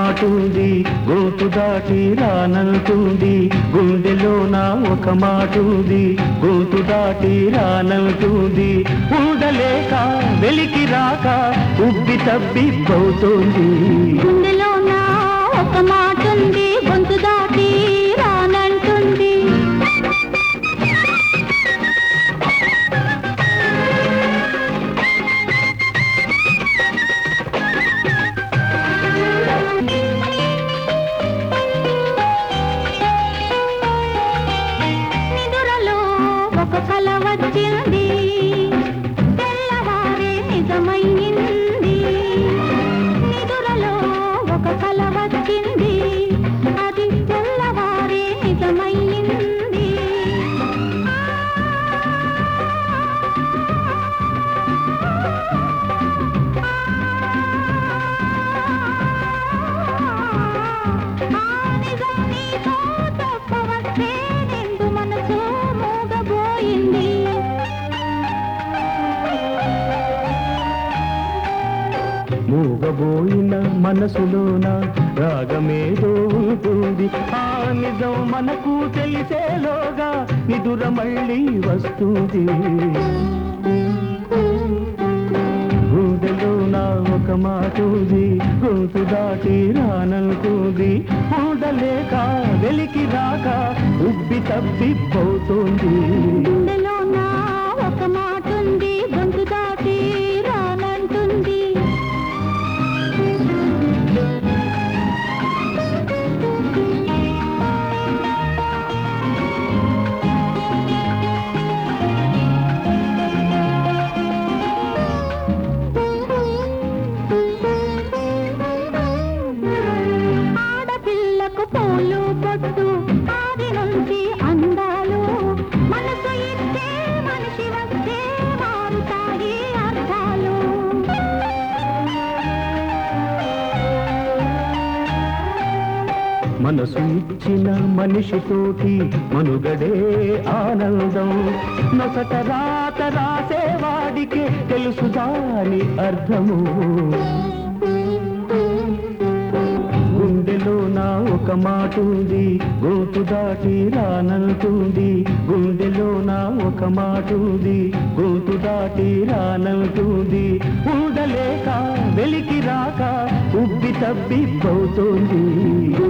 మాటుంది go to దాటి రానంటుంది గుండెలో నా ఒక మాటుంది గోతు దాటి రానంటుంది ఉండలేక వెలికి రాక ఉబ్బి తబ్బి పోతుంది గుండెలో నా ఒక మాట ఉంది గొంతు దాటి రానంటుంది నిదురలో ఒక కల వచ్చింది తెల్లవారే నిజమైంది నిదురలో ఒక కల వచ్చింది అది తెల్లవారే నిజమైంది ఆ నిజం నీతో చెప్పవచ్చే నిండు మనసు మూగబోయింది మూగబోయిన మనసులోన రాగమేదో ఉంటుంది ఆ నిజం మనకు తెలిసేలోగా నిదుర మళ్ళీ వస్తుంది గుండెలో నా ఒక మాటుంది గొంతు దాటి రానంటుంది ఉండలేక వెలికి రాక ఉబ్బి తప్పి పోతుంది గుండెలో నా ఒక మాట ఉంది గొంతు దాటి రానంటుంది ఆడపిల్లకు పూలు పొట్టు ఆది నుంచి అందాలు మనసు ఇచ్చే మనిషి వస్తే మారుతాయి అర్థాలు మనసు ఇచ్చిన మనిషితోటి మనుగడే ఆనందం నొసట రాత రాసేవాడికి తెలుసు దాని అర్థము గుండెలో నా ఒక మాటుంది గోతు దాటి రానంటుంది గుండెలో నా ఒక మాటుంది గోతు దాటి రానంటుంది ఉండలేక వెలికి రాక ఉబ్బి తబ్బి పోతుంది